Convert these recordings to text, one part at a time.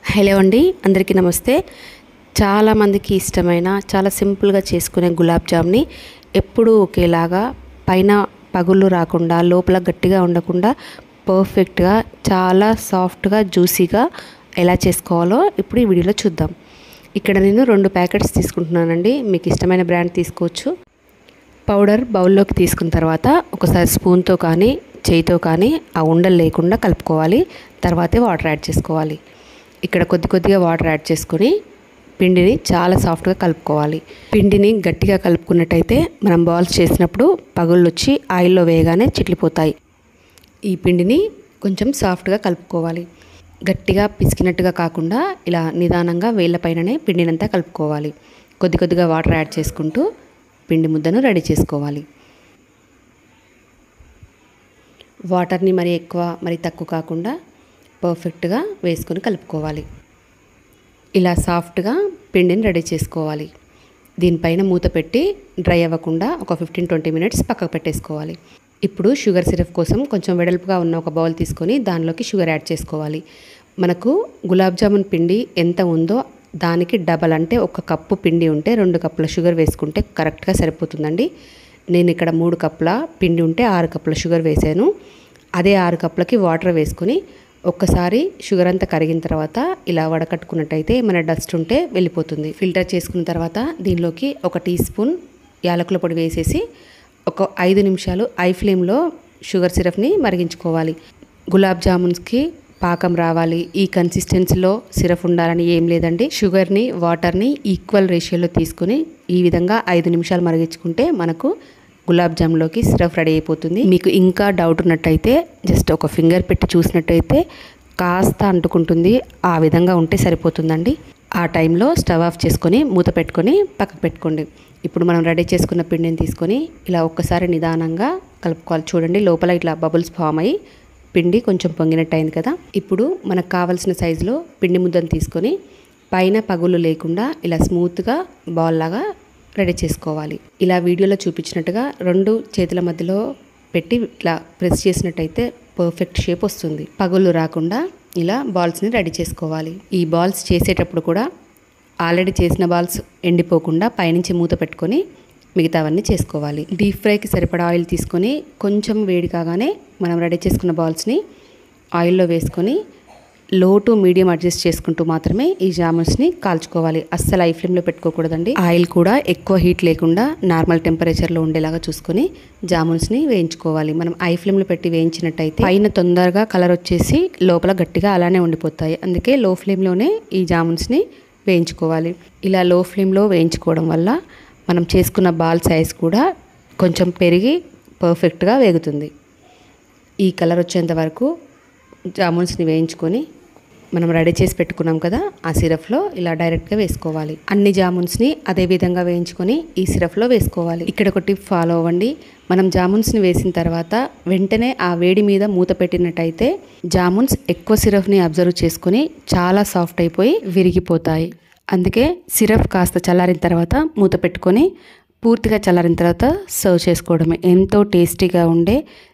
hello అండి అందరికీ నమస్తే చాలామందికి ఇష్టమైన చాలా సింపుల్గా చేసుకునే గులాబ్ జామ్ని ఎప్పుడూ ఒకేలాగా పైన పగుళ్ళు రాకుండా లోపల గట్టిగా ఉండకుండా పర్ఫెక్ట్గా చాలా సాఫ్ట్గా జ్యూసీగా ఎలా చేసుకోవాలో ఇప్పుడు ఈ వీడియోలో చూద్దాం ఇక్కడ నేను రెండు ప్యాకెట్స్ తీసుకుంటున్నానండి మీకు ఇష్టమైన బ్రాండ్ తీసుకోవచ్చు పౌడర్ బౌల్లోకి తీసుకున్న తర్వాత ఒకసారి స్పూన్తో కానీ చేయితో కానీ ఆ ఉండలు లేకుండా కలుపుకోవాలి తర్వాతే వాటర్ యాడ్ చేసుకోవాలి ఇక్కడ కొద్ది కొద్దిగా వాటర్ యాడ్ చేసుకొని పిండిని చాలా సాఫ్ట్గా కలుపుకోవాలి పిండిని గట్టిగా కలుపుకున్నట్టయితే మనం బాల్స్ చేసినప్పుడు పగుళ్ళు వచ్చి ఆయిల్లో వేయగానే చిట్లిపోతాయి ఈ పిండిని కొంచెం సాఫ్ట్గా కలుపుకోవాలి గట్టిగా పిసికినట్టుగా కాకుండా ఇలా నిదానంగా వేళ్ళపైననే పిండినంతా కలుపుకోవాలి కొద్ది కొద్దిగా వాటర్ యాడ్ చేసుకుంటూ పిండి ముద్దను రెడీ చేసుకోవాలి వాటర్ని మరి ఎక్కువ మరి తక్కువ కాకుండా పర్ఫెక్ట్గా వేసుకొని కలుపుకోవాలి ఇలా సాఫ్ట్గా పిండిని రెడీ చేసుకోవాలి దీనిపైన మూత పెట్టి డ్రై అవ్వకుండా ఒక ఫిఫ్టీన్ ట్వంటీ మినిట్స్ పక్కకు పెట్టేసుకోవాలి ఇప్పుడు షుగర్ సిరప్ కోసం కొంచెం వెడల్పుగా ఉన్న ఒక బౌల్ తీసుకొని దానిలోకి షుగర్ యాడ్ చేసుకోవాలి మనకు గులాబ్ జామున్ పిండి ఎంత ఉందో దానికి డబల్ అంటే ఒక కప్పు పిండి ఉంటే రెండు కప్పుల షుగర్ వేసుకుంటే కరెక్ట్గా సరిపోతుందండి నేను ఇక్కడ మూడు కప్పుల పిండి ఉంటే ఆరు కప్పుల షుగర్ వేసాను అదే ఆరు కప్పులకి వాటర్ వేసుకొని ఒక్కసారి షుగర్ అంతా కరిగిన తర్వాత ఇలా వడకట్టుకున్నట్టయితే మన డస్ట్ ఉంటే వెళ్ళిపోతుంది ఫిల్టర్ చేసుకున్న తర్వాత దీనిలోకి ఒక టీ స్పూన్ యాలకుల పొడి వేసేసి ఒక ఐదు నిమిషాలు ఐ ఫ్లేమ్లో షుగర్ సిరప్ని మరిగించుకోవాలి గులాబ్ జామున్స్కి పాకం రావాలి ఈ కన్సిస్టెన్సీలో సిరప్ ఉండాలని ఏం లేదండి షుగర్ని వాటర్ని ఈక్వల్ రేషియోలో తీసుకుని ఈ విధంగా ఐదు నిమిషాలు మరిగించుకుంటే మనకు గులాబ్ జామ్లోకి సిరప్ రెడీ అయిపోతుంది మీకు ఇంకా డౌట్ ఉన్నట్టయితే జస్ట్ ఒక ఫింగర్ పెట్టి చూసినట్టయితే కాస్త అంటుకుంటుంది ఆ విధంగా ఉంటే సరిపోతుందండి ఆ టైంలో స్టవ్ ఆఫ్ చేసుకొని మూత పెట్టుకొని పక్కకు పెట్టుకోండి ఇప్పుడు మనం రెడీ చేసుకున్న పిండిని తీసుకొని ఇలా ఒక్కసారి నిదానంగా కలుపుకోవాలి చూడండి లోపల ఇట్లా బబుల్స్ ఫామ్ అయ్యి పిండి కొంచెం పొంగినట్టు అయింది కదా ఇప్పుడు మనకు కావలసిన సైజులో పిండి ముద్దను తీసుకొని పైన పగులు లేకుండా ఇలా స్మూత్గా బాల్ లాగా రెడీ చేసుకోవాలి ఇలా వీడియోలో చూపించినట్టుగా రెండు చేతుల మధ్యలో పెట్టి ఇట్లా ప్రెస్ చేసినట్టయితే పర్ఫెక్ట్ షేప్ వస్తుంది పగుళ్ళు రాకుండా ఇలా బాల్స్ని రెడీ చేసుకోవాలి ఈ బాల్స్ చేసేటప్పుడు కూడా ఆల్రెడీ చేసిన బాల్స్ ఎండిపోకుండా పైనుంచి మూత పెట్టుకొని మిగతావన్నీ చేసుకోవాలి డీప్ ఫ్రైకి సరిపడా ఆయిల్ తీసుకొని కొంచెం వేడి కాగానే మనం రెడీ చేసుకున్న బాల్స్ని ఆయిల్లో వేసుకొని లో టు మీడియం అడ్జస్ట్ చేసుకుంటూ మాత్రమే ఈ జామున్స్ని కాల్చుకోవాలి అస్సలు ఐ ఫ్లేమ్లో పెట్టుకోకూడదండి ఆయిల్ కూడా ఎక్కువ హీట్ లేకుండా నార్మల్ టెంపరేచర్లో ఉండేలాగా చూసుకొని జామున్స్ని వేయించుకోవాలి మనం ఐ ఫ్లేమ్లో పెట్టి వేయించినట్టయితే పైన తొందరగా కలర్ వచ్చేసి లోపల గట్టిగా అలానే ఉండిపోతాయి అందుకే లో ఫ్లేమ్లోనే ఈ జామున్స్ని వేయించుకోవాలి ఇలా లో ఫ్లేమ్లో వేయించుకోవడం వల్ల మనం చేసుకున్న బాల్ సైజ్ కూడా కొంచెం పెరిగి పర్ఫెక్ట్గా వేగుతుంది ఈ కలర్ వచ్చేంత వరకు జామున్స్ని వేయించుకొని మనం రెడీ చేసి పెట్టుకున్నాం కదా ఆ సిరప్లో ఇలా డైరెక్ట్గా వేసుకోవాలి అన్ని జామున్స్ని అదే విధంగా వేయించుకొని ఈ సిరప్లో వేసుకోవాలి ఇక్కడ ఒక టిప్ ఫాలో అవ్వండి మనం జామున్స్ని వేసిన తర్వాత వెంటనే ఆ వేడి మీద మూత పెట్టినట్టయితే జామున్స్ ఎక్కువ సిరప్ని అబ్జర్వ్ చేసుకొని చాలా సాఫ్ట్ అయిపోయి విరిగిపోతాయి అందుకే సిరప్ కాస్త చల్లారిన తర్వాత మూత పెట్టుకొని పూర్తిగా చల్లారిన తర్వాత సర్వ్ చేసుకోవడమే ఎంతో టేస్టీగా ఉండే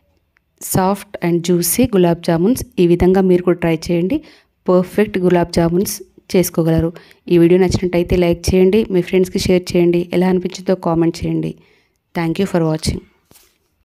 soft and juicy gulab jamuns ఈ విధంగా మీరు కూడా ట్రై చేయండి పర్ఫెక్ట్ గులాబ్ జామున్స్ చేసుకోగలరు ఈ వీడియో నచ్చినట్టయితే లైక్ చేయండి మీ ఫ్రెండ్స్కి షేర్ చేయండి ఎలా అనిపించిందో కామెంట్ చేయండి థ్యాంక్ యూ ఫర్ వాచింగ్